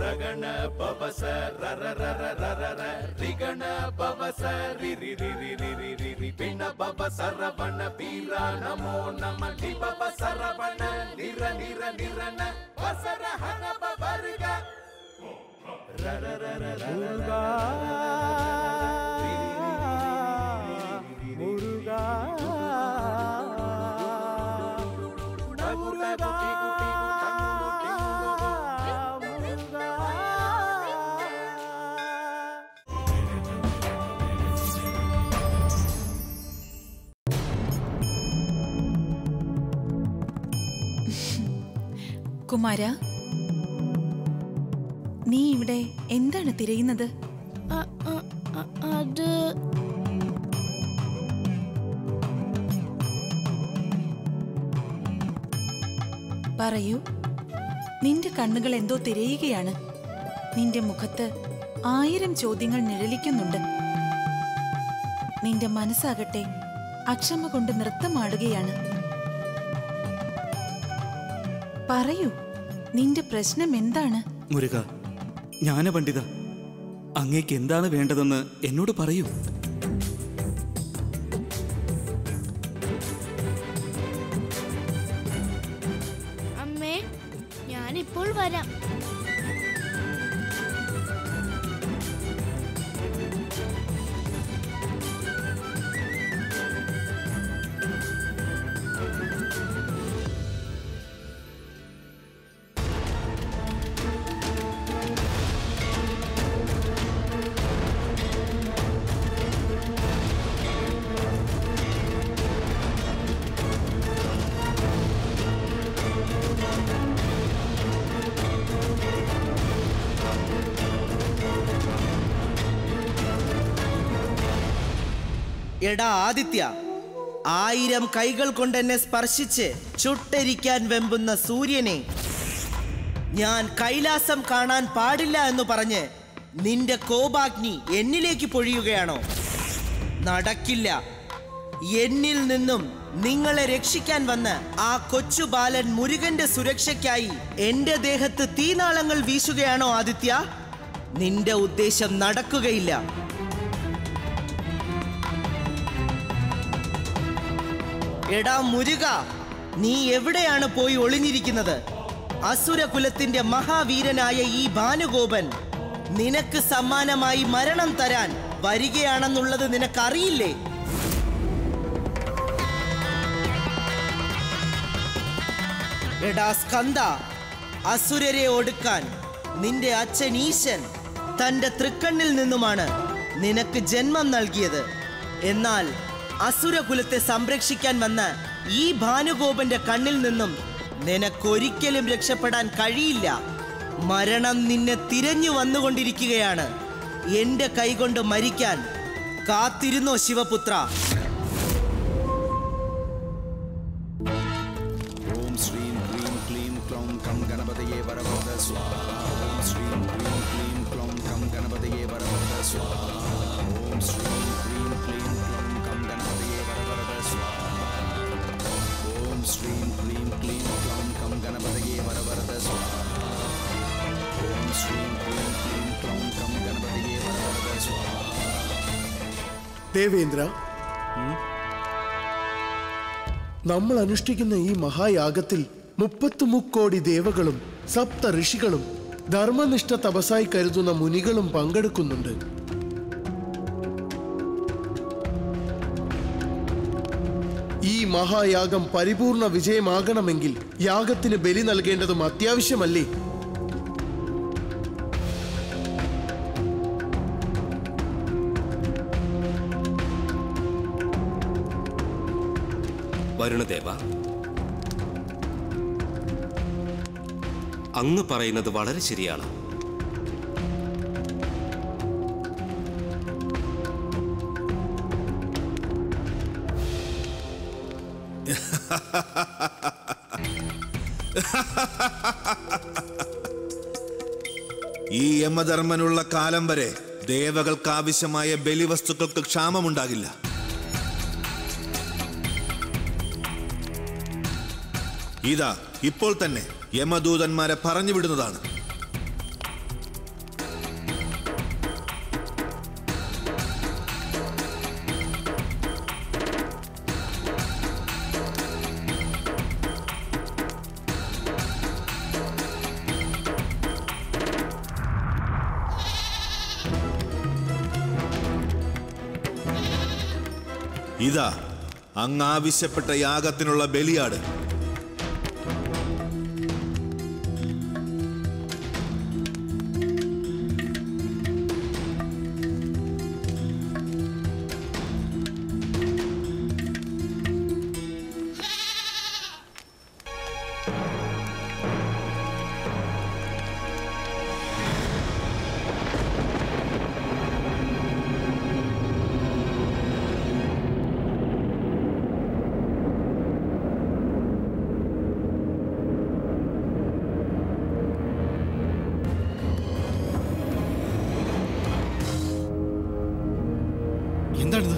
ರಗಣ ಪವಸ ರರ ರರ ರರ ರ ರಿಗಣ ಪವಸ ರಿ ರಿ ರಿ ರಿ ರಿ ರಿ ರಿ ರಿ ಪಿಣ ಪವ ಸರವಣ ಪೀರ ನಮೋ ನಮ ಲಿ ಪವ ಸರವಣ ನಿರ ನಿರ ನಿರನ ವಸರ ಹನ ಪವರ್ಗ ರರ ರರ ರರ മുരുകാ മുരുകാ മുരുകാ മുരുകാ കുമാര നീ ഇവിടെ എന്താണ് തിരയുന്നത് അ- അ- അ- അത് പറയൂ നിന്റെ കണ്ണുകൾ എന്തോ തിരയുകയാണ് നിന്റെ മുഖത്ത് ആയിരം ചോദ്യങ്ങൾ നിഴലിക്കുന്നുണ്ട് നിന്റെ മനസ്സാകട്ടെ അക്ഷമ കൊണ്ട് നൃത്തമാടുകയാണ് പറയൂ നിന്റെ പ്രശ്നം എന്താണ് മുരുക ജ്ഞാനപണ്ഡിത അങ്ങേക്ക് എന്താണ് വേണ്ടതെന്ന് എന്നോട് പറയൂ അമ്മേ ഞാനിപ്പോൾ വരാം എടാ ആദിത്യ ആയിരം കൈകൾ കൊണ്ട് എന്നെ സ്പർശിച്ച് ചുട്ടരിക്കാൻ വെമ്പുന്ന സൂര്യനെ ഞാൻ കൈലാസം കാണാൻ പാടില്ല എന്ന് പറഞ്ഞ് നിന്റെ കോപാഗ്നി എന്നിലേക്ക് പൊഴിയുകയാണോ നടക്കില്ല എന്നിൽ നിന്നും നിങ്ങളെ രക്ഷിക്കാൻ വന്ന് ആ കൊച്ചു ബാലൻ മുരുകന്റെ സുരക്ഷയ്ക്കായി എന്റെ ദേഹത്ത് തീനാളങ്ങൾ വീശുകയാണോ ആദിത്യ നിന്റെ ഉദ്ദേശം നടക്കുകയില്ല എടാ മുരുക നീ എവിടെയാണ് പോയി ഒളിഞ്ഞിരിക്കുന്നത് അസുരകുലത്തിന്റെ മഹാവീരനായ ഈ ഭാനുഗോപൻ നിനക്ക് സമ്മാനമായി മരണം തരാൻ വരികയാണെന്നുള്ളത് നിനക്കറിയില്ലേ എടാ സ്കന്ദ അസുരരെ ഒടുക്കാൻ നിന്റെ അച്ഛൻ ഈശൻ തന്റെ തൃക്കണ്ണിൽ നിന്നുമാണ് നിനക്ക് ജന്മം നൽകിയത് എന്നാൽ അസുരകുലത്തെ സംരക്ഷിക്കാൻ വന്ന ഈ ഭാനുഗോപന്റെ കണ്ണിൽ നിന്നും നിനക്കൊരിക്കലും രക്ഷപ്പെടാൻ കഴിയില്ല മരണം നിന്നെ തിരഞ്ഞു വന്നുകൊണ്ടിരിക്കുകയാണ് എന്റെ കൈകൊണ്ട് മരിക്കാൻ കാത്തിരുന്നോ ശിവപുത്ര ഓം ശ്രീം ക്ലീം ക്ലീം ക്ലൗം കം ഗണപതയെ വരവരദ സ്വാഹ ഓം ശ്രീം ക്ലീം ക്ലീം ക്ലൗം കം ഗണപതയെ വരവരദ സ്വാഹ ഓം ശ്രീം ക്ലീം ക്ലീം ക്ലൗം കം ഗണപതയെ വരവരദ സ്വാഹ ഓം ശ്രീം ക്ലീം ക്ലീം ക്ലൗം കം ഗണപതയെ വരവരദ സ്വാഹ ഓം ശ്രീം ക്ലീം ക്ലീം ക്ലൗം കം ഗണപതയെ വരവരദ സ്വാഹ ദേവേന്ദ്ര നമ്മൾ അനുഷ്ഠിക്കുന്ന ഈ മഹായാഗത്തിൽ മുപ്പത്തു മുക്കോടി ദേവകളും സപ്ത ഋഷികളും ധർമ്മനിഷ്ഠ തപസായി കരുതുന്ന മുനികളും പങ്കെടുക്കുന്നുണ്ട് ഈ മഹായാഗം പരിപൂർണ വിജയമാകണമെങ്കിൽ യാഗത്തിന് ബലി നൽകേണ്ടതും അത്യാവശ്യമല്ലേ വരുണദേവ അങ്ങ് പറയുന്നത് വളരെ ശരിയാണ് ഈ യമധർമ്മനുള്ള കാലം വരെ ദേവകൾക്ക് ആവശ്യമായ ബലിവസ്തുക്കൾക്ക് ക്ഷാമമുണ്ടാകില്ല ഇതാ ഇപ്പോൾ തന്നെ യമദൂതന്മാരെ പറഞ്ഞു വിടുന്നതാണ് ഇതാ അങ്ങ് ആവശ്യപ്പെട്ട യാഗത്തിനുള്ള ബലിയാട് എന്താണിത്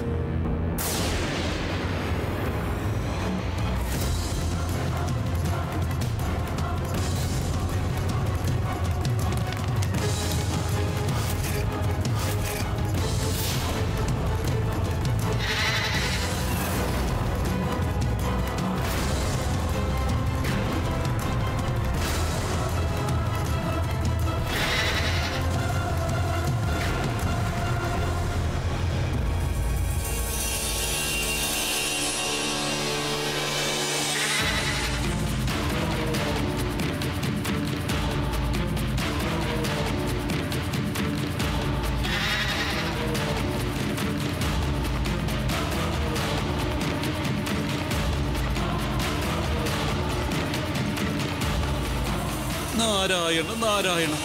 നാരായണ നാരായണ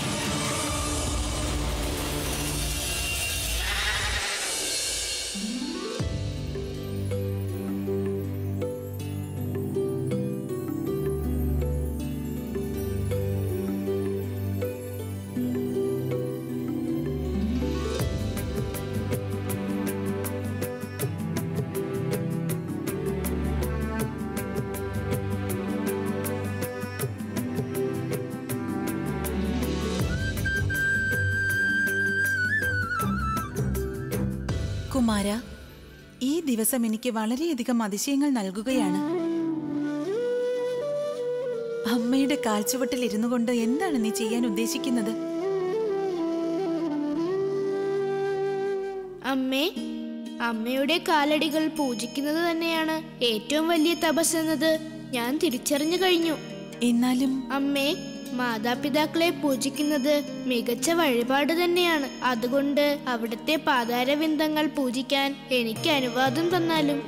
കുമാര ഈ ദിവസം എനിക്ക് വളരെയധികം അതിശയങ്ങൾ നൽകുകയാണ് അമ്മയുടെ കാൽച്ചുവട്ടിൽ ഇരുന്നു കൊണ്ട് എന്താണ് നീ ചെയ്യാൻ ഉദ്ദേശിക്കുന്നത് അമ്മേ അമ്മയുടെ കാലടികൾ പൂജിക്കുന്നത് തന്നെയാണ് ഏറ്റവും വലിയ തപസ് എന്നത് ഞാൻ തിരിച്ചറിഞ്ഞു കഴിഞ്ഞു എന്നാലും അമ്മേ മാതാപിതാക്കളെ പൂജിക്കുന്നത് മികച്ച വഴിപാട് തന്നെയാണ് അതുകൊണ്ട് അവിടുത്തെ പാതാരവിന്ദങ്ങൾ പൂജിക്കാൻ എനിക്ക് അനുവാദം തന്നാലും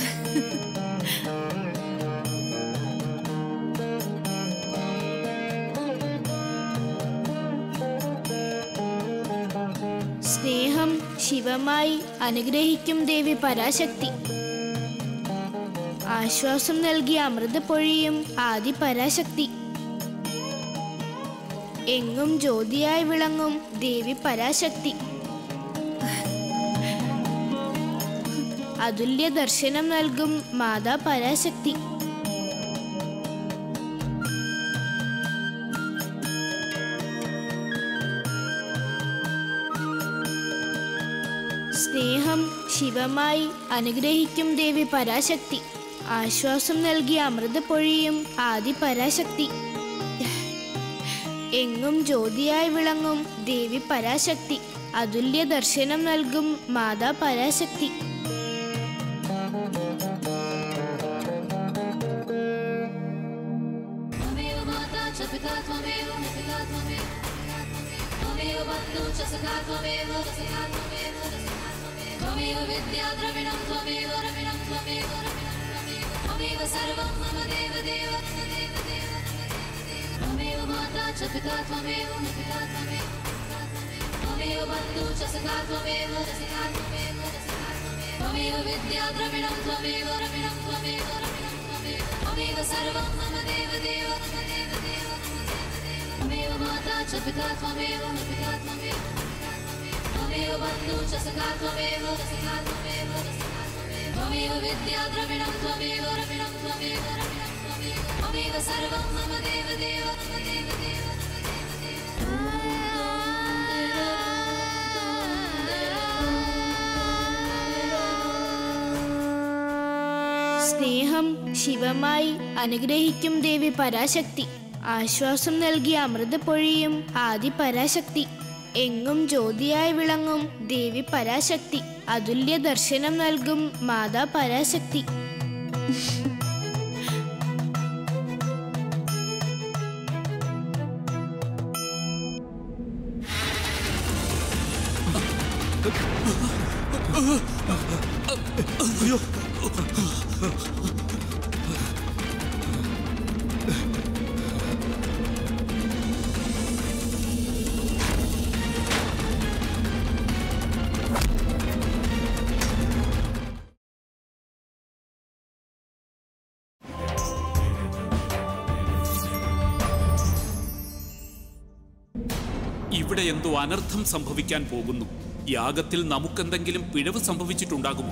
സ്നേഹം ശിവമായി അനുഗ്രഹിക്കും ദേവി പരാശക്തി ആശ്വാസം നൽകിയ അമൃത പൊഴിയും ആദി പരാശക്തി എങ്ങും ജ്യോതിയായി വിളങ്ങും ദേവി പരാശക്തി അതുല്യ ദർശനം നൽകും മാതാ പരാശക്തി സ്നേഹം ശിവമായി അനുഗ്രഹിക്കും ദേവി പരാശക്തി ആശ്വാസം നൽകിയ അമൃത പൊഴിയും ആദി പരാശക്തി എങ്ങും ജ്യോതിയായി വിളങ്ങും ദേവി പരാശക്തി അതുല്യ ദർശനം നൽകും മാതാ പരാശക്തി त्वमेव माता च पिता त्वमेव पिता त्वमेव त्वमेव बन्धु च सखा त्वमेव सखा त्वमेव त्वमेव विद्या द्रविणं त्वमेव रविणं त्वमेव रविणं त्वमेव त्वमेव सर्वं मम देव देव मम देव देव त्वमेव माता च पिता त्वमेव पिता त्वमेव त्वमेव बन्धु च सखा त्वमेव सखा त्वमेव त्वमेव विद्या द्रविणं त्वमेव रविणं त्वमेव रविणं त्वमेव त्वमेव सर्वं मम देव देव मम देव देव त्वमेव माता च पिता त्वमेव पिता त्वमेव त्वमेव बन्धु च सखा त्वमेव सखा त्वमेव त्वमेव विद्या द्रविणं त्वमेव रविणं त्वमेव रविणं त्वमेव त्वमेव सर्वं मम देव देव मम देव देव സ്നേഹം ശിവമായി അനുഗ്രഹിക്കും ദേവി പരാശക്തി ആശ്വാസം നൽകിയ അമൃത പൊഴിയും ആദി പരാശക്തി എങ്ങും ജ്യോതിയായി വിളങ്ങും ദേവി പരാശക്തി അതുല്യ ദർശനം നൽകും മാതാ പരാശക്തി അയ്യോ ഇവിടെ എന്തോ അനർത്ഥം സംഭവിക്കാൻ പോകുന്നു യാഗത്തിൽ നമുക്കെന്തെങ്കിലും പിഴവ് സംഭവിച്ചിട്ടുണ്ടാകുമോ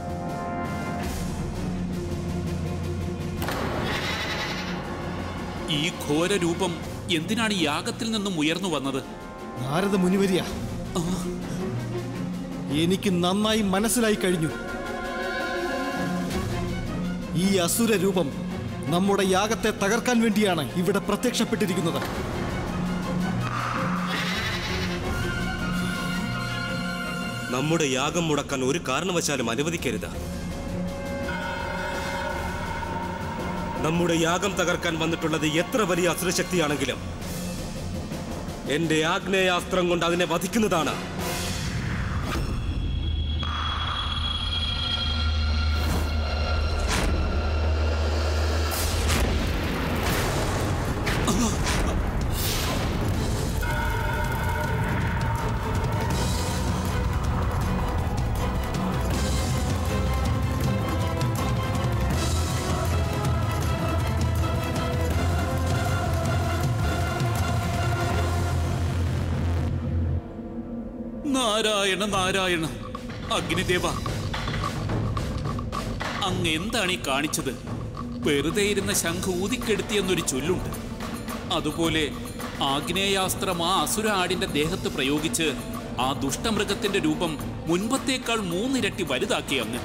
ഈ ഘോര രൂപം എന്തിനാണ് ഈ യാഗത്തിൽ നിന്നും ഉയർന്നു വന്നത് നാരദ മുനിവരിയ എനിക്ക് നന്നായി മനസ്സിലായി കഴിഞ്ഞു ഈ അസുര രൂപം നമ്മുടെ യാഗത്തെ തകർക്കാൻ വേണ്ടിയാണ് ഇവിടെ പ്രത്യക്ഷപ്പെട്ടിരിക്കുന്നത് നമ്മുടെ യാഗം മുടക്കാൻ ഒരു കാരണവശാലും അനുവദിക്കരുത് നമ്മുടെ യാഗം തകർക്കാൻ വന്നിട്ടുള്ളത് എത്ര വലിയ അസുരശക്തിയാണെങ്കിലും എന്റെ ആഗ്നേയാസ്ത്രം കൊണ്ട് അതിനെ വധിക്കുന്നതാണ് നാരായണ നാരായണ അഗ്നിദേവ അങ്ങ് എന്താണ് ഈ കാണിച്ചത് വെറുതെ ഇരുന്ന ശംഖ് ഊതിക്കെടുത്തിയെന്നൊരു ചൊല്ലുണ്ട് അതുപോലെ ആഗ്നേയാസ്ത്രം ആ അസുര ആടിന്റെ ദേഹത്ത് പ്രയോഗിച്ച് ആ ദുഷ്ടമൃഗത്തിന്റെ രൂപം മുൻപത്തേക്കാൾ മൂന്നിരട്ടി വലുതാക്കി അങ്ങ്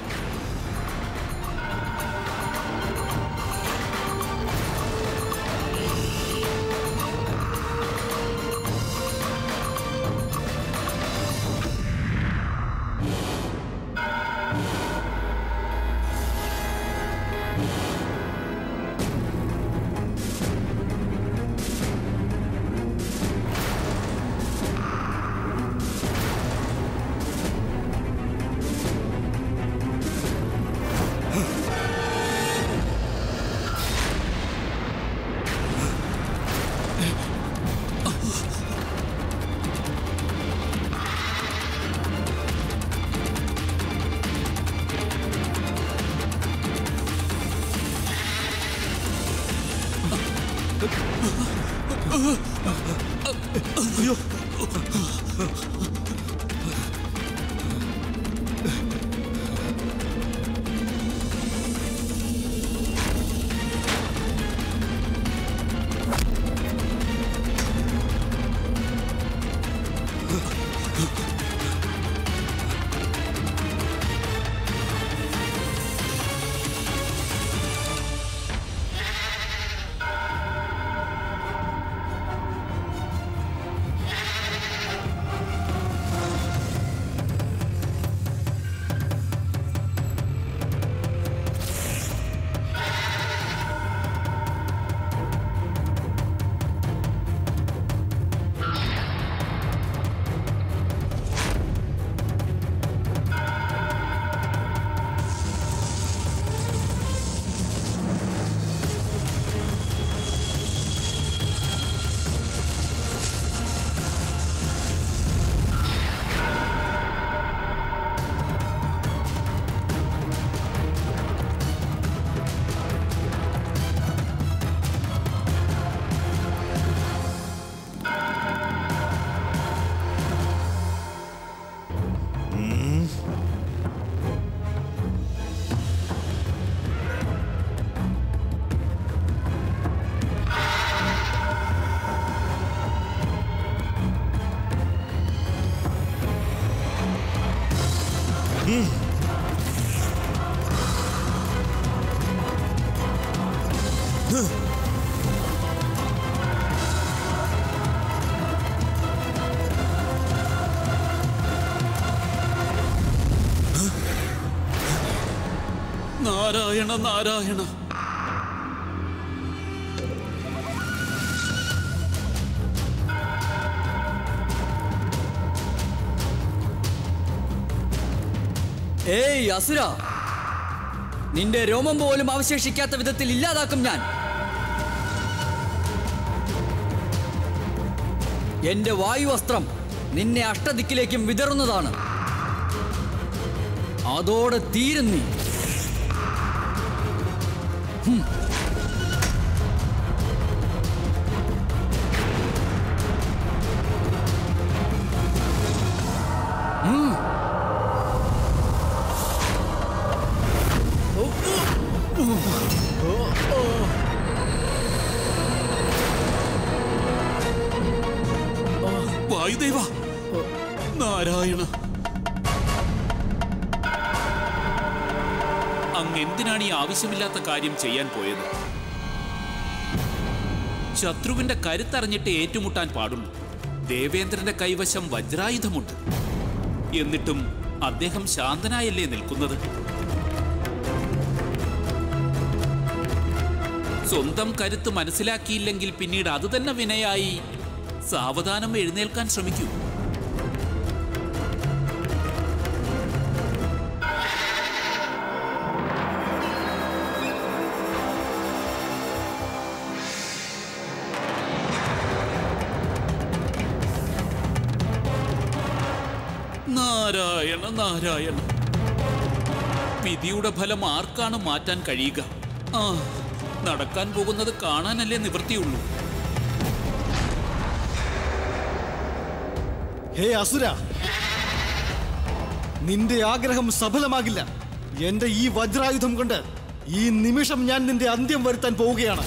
അയ്യോ നാരായണ നാരായണ ഏയ് അസുര നിന്റെ രോമം പോലും അവശേഷിക്കാത്ത വിധത്തിൽ ഇല്ലാതാക്കും ഞാൻ എന്റെ വായുവസ്ത്രം നിന്നെ അഷ്ടദിക്കിലേക്കും വിതറുന്നതാണ് അതോടെ തീരും നീ ഹും. ഉം. വായുദേവ നാരായണ അങ്ങ് എന്തിനാണ് ഈ ആവശ്യമില്ലാത്ത കാര്യം ചെയ്യാൻ പോയത് ശത്രുവിന്റെ കരുത്തറിഞ്ഞിട്ട് ഏറ്റുമുട്ടാൻ പാടുള്ളൂ ദേവേന്ദ്രന്റെ കൈവശം വജ്രായുധമുണ്ട് എന്നിട്ടും അദ്ദേഹം ശാന്തനായല്ലേ നിൽക്കുന്നത് സ്വന്തം കരുത്ത് മനസ്സിലാക്കിയില്ലെങ്കിൽ പിന്നീട് അത് തന്നെ വിനയായി സാവധാനം എഴുന്നേൽക്കാൻ ശ്രമിക്കൂ നാരായണ നാരായണ വിധിയുടെ ഫലം ആർക്കാണ് മാറ്റാൻ കഴിയുക ആ നടക്കാൻ പോകുന്നത് കാണാനല്ലേ നിവൃത്തിയുള്ളൂ ഹേ അസുര നിന്റെ ആഗ്രഹം സഫലമാകില്ല എന്റെ ഈ വജ്രായുധം കൊണ്ട് ഈ നിമിഷം ഞാൻ നിന്റെ അന്ത്യം വരുത്താൻ പോവുകയാണ്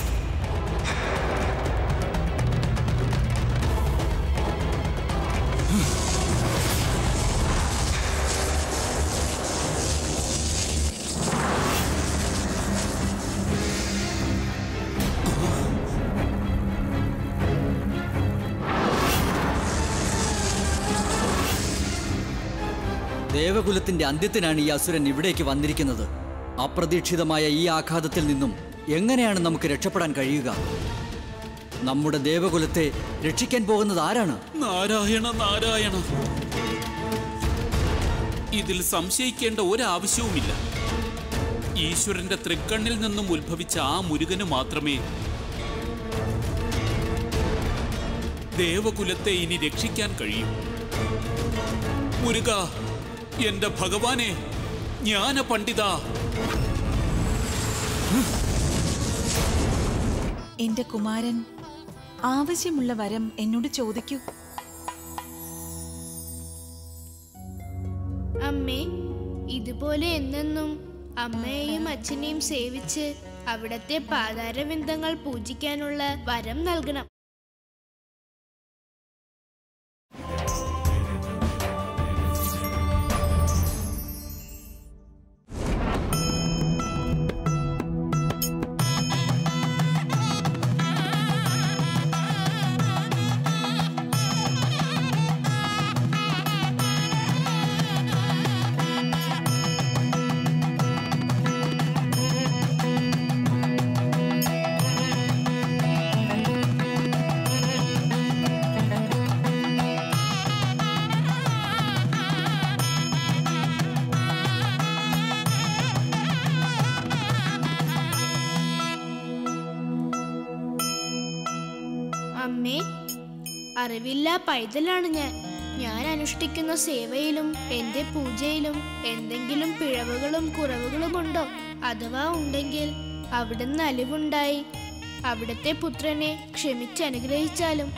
ദേവകുലത്തിന്റെ അന്ത്യത്തിനാണ് ഈ അസുരൻ ഇവിടേക്ക് വന്നിരിക്കുന്നത് അപ്രതീക്ഷിതമായ ഈ ആഘാതത്തിൽ നിന്നും എങ്ങനെയാണ് നമുക്ക് രക്ഷപ്പെടാൻ കഴിയുക നമ്മുടെ ദേവകുലത്തെ രക്ഷിക്കാൻ പോകുന്നത് ആരാണ് നാരായണ നാരായണ ഇതിൽ സംശയിക്കേണ്ട ഒരാവശ്യവുമില്ല ഈശ്വരന്റെ തൃക്കണ്ണിൽ നിന്നും ഉത്ഭവിച്ച ആ മുരുകന് മാത്രമേ ദേവകുലത്തെ ഇനി രക്ഷിക്കാൻ കഴിയൂ മുരുക എന്റെ ഭഗവാനെ ജ്ഞാന പണ്ഡിത എന്റെ കുമാരൻ ആവശ്യമുള്ള വരം എന്നോട് ചോദിക്കൂ അമ്മേ ഇതുപോലെ എന്നെന്നും അമ്മയെയും അച്ഛനെയും സേവിച്ച് അവിടത്തെ പാതാരവിന്ദങ്ങൾ പൂജിക്കാനുള്ള വരം നൽകണം അമ്മേ അറിവില്ല പൈതലാണ് ഞാൻ ഞാൻ അനുഷ്ഠിക്കുന്ന സേവയിലും എന്റെ പൂജയിലും എന്തെങ്കിലും പിഴവുകളും കുറവുകളും ഉണ്ടോ അഥവാ ഉണ്ടെങ്കിൽ അവിടുന്ന് അലിവുണ്ടായി അവിടുത്തെ പുത്രനെ ക്ഷമിച്ച് അനുഗ്രഹിച്ചാലും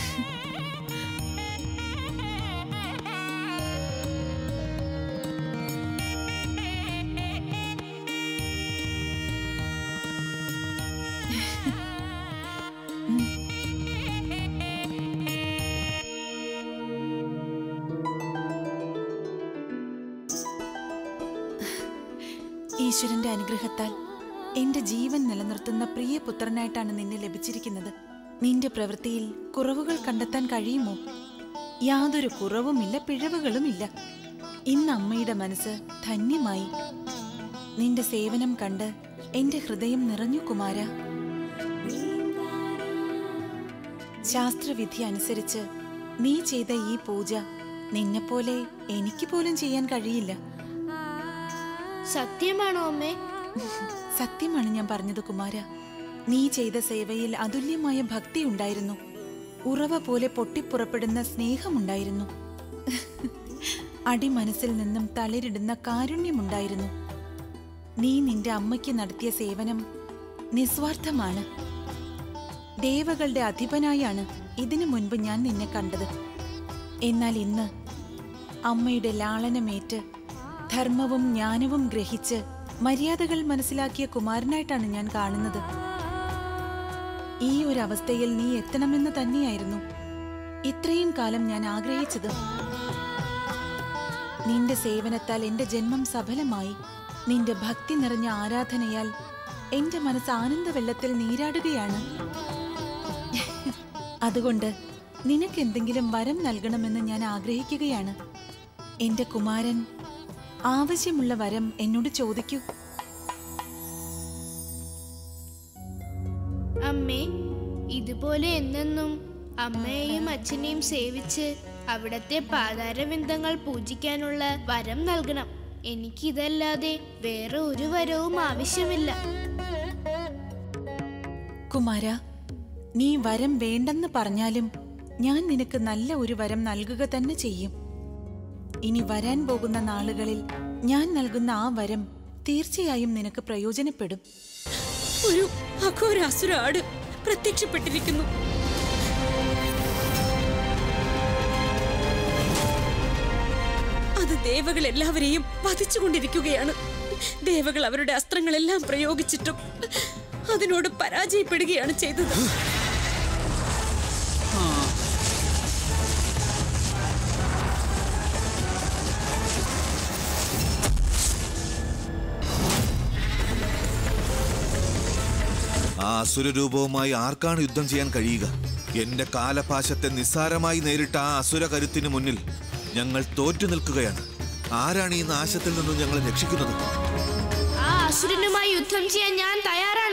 ഈശ്വരന്റെ അനുഗ്രഹത്താൽ എന്റെ ജീവൻ നിലനിർത്തുന്ന പ്രിയ പുത്രനായിട്ടാണ് നിന്നെ ലഭിച്ചിരിക്കുന്നത് നിന്റെ പ്രവൃത്തിയിൽ കുറവുകൾ കണ്ടെത്താൻ കഴിയുമോ യാതൊരു കുറവുമില്ല പിഴവുകളുമില്ല ഇന്ന് അമ്മയുടെ മനസ്സ് ധന്യമായി നിന്റെ സേവനം കണ്ട് എന്റെ ഹൃദയം നിറഞ്ഞു കുമാര ശാസ്ത്രവിധി അനുസരിച്ച് നീ ചെയ്ത ഈ പൂജ നിന്നെപ്പോലെ എനിക്ക് പോലും ചെയ്യാൻ കഴിയില്ല സത്യമാണോ അമ്മേ സത്യമാണ് ഞാൻ പറഞ്ഞത് കുമാര നീ ചെയ്ത സേവയിൽ അതുല്യമായ ഭക്തി ഉണ്ടായിരുന്നു ഉറവ പോലെ പൊട്ടിപ്പുറപ്പെടുന്ന സ്നേഹമുണ്ടായിരുന്നു അടിമനസ്സിൽ നിന്നും തളിരിടുന്ന കാരുണ്യമുണ്ടായിരുന്നു നീ നിന്റെ അമ്മയ്ക്ക് നടത്തിയ സേവനം നിസ്വാർത്ഥമാണ് ദേവകളുടെ അധിപനായാണ് ഇതിനു മുൻപ് ഞാൻ നിന്നെ കണ്ടത് എന്നാൽ ഇന്ന് അമ്മയുടെ ലാളനമേറ്റ് ധർമ്മവും ജ്ഞാനവും ഗ്രഹിച്ച് മര്യാദകൾ മനസ്സിലാക്കിയ കുമാരനായിട്ടാണ് ഞാൻ കാണുന്നത് ഈ ഒരു അവസ്ഥയിൽ നീ എത്തണമെന്ന് തന്നെയായിരുന്നു ഇത്രയും കാലം ഞാൻ ആഗ്രഹിച്ചത് നിന്റെ സേവനത്താൽ എന്റെ ജന്മം സഫലമായി നിന്റെ ഭക്തി നിറഞ്ഞ ആരാധനയാൽ എന്റെ മനസ്സ് ആനന്ദവെള്ളത്തിൽ നീരാടുകയാണ് അതുകൊണ്ട് നിനക്ക് എന്തെങ്കിലും വരം നൽകണമെന്ന് ഞാൻ ആഗ്രഹിക്കുകയാണ് എന്റെ കുമാരൻ ആവശ്യമുള്ള വരം എന്നോട് ചോദിക്കൂ അമ്മേ ഇതുപോലെ എന്നെന്നും അമ്മയെയും അച്ഛനെയും സേവിച്ച് അവിടത്തെ പാതാരവിന്ദങ്ങൾ പൂജിക്കാനുള്ള വരം നൽകണം എനിക്കിതല്ലാതെ വേറെ ഒരു വരവും ആവശ്യമില്ല കുമാര നീ വരം വേണ്ടെന്ന് പറഞ്ഞാലും ഞാൻ നിനക്ക് നല്ല ഒരു വരം നൽകുക തന്നെ ചെയ്യും ഇനി വരാൻ പോകുന്ന നാളുകളിൽ ഞാൻ നൽകുന്ന ആ വരം തീർച്ചയായും നിനക്ക് പ്രയോജനപ്പെടും ഒരു അഘോരാസുര ആട് പ്രത്യക്ഷപ്പെട്ടിരിക്കുന്നു അത് ദേവകൾ എല്ലാവരെയും വധിച്ചുകൊണ്ടിരിക്കുകയാണ് ദേവകൾ അവരുടെ അസ്ത്രങ്ങളെല്ലാം പ്രയോഗിച്ചിട്ടും അതിനോട് പരാജയപ്പെടുകയാണ് ചെയ്തത് ആ അസുരരൂപവുമായി ആർക്കാണ് യുദ്ധം ചെയ്യാൻ കഴിയുക എന്റെ കാലപാശത്തെ നിസ്സാരമായി നേരിട്ട ആ അസുര കരുത്തിന് മുന്നിൽ ഞങ്ങൾ തോറ്റു നിൽക്കുകയാണ് ആരാണ് ഈ നാശത്തിൽ നിന്നും ഞങ്ങളെ രക്ഷിക്കുന്നത് ആ അസുരനുമായി യുദ്ധം ചെയ്യാൻ ഞാൻ തയ്യാറാണ്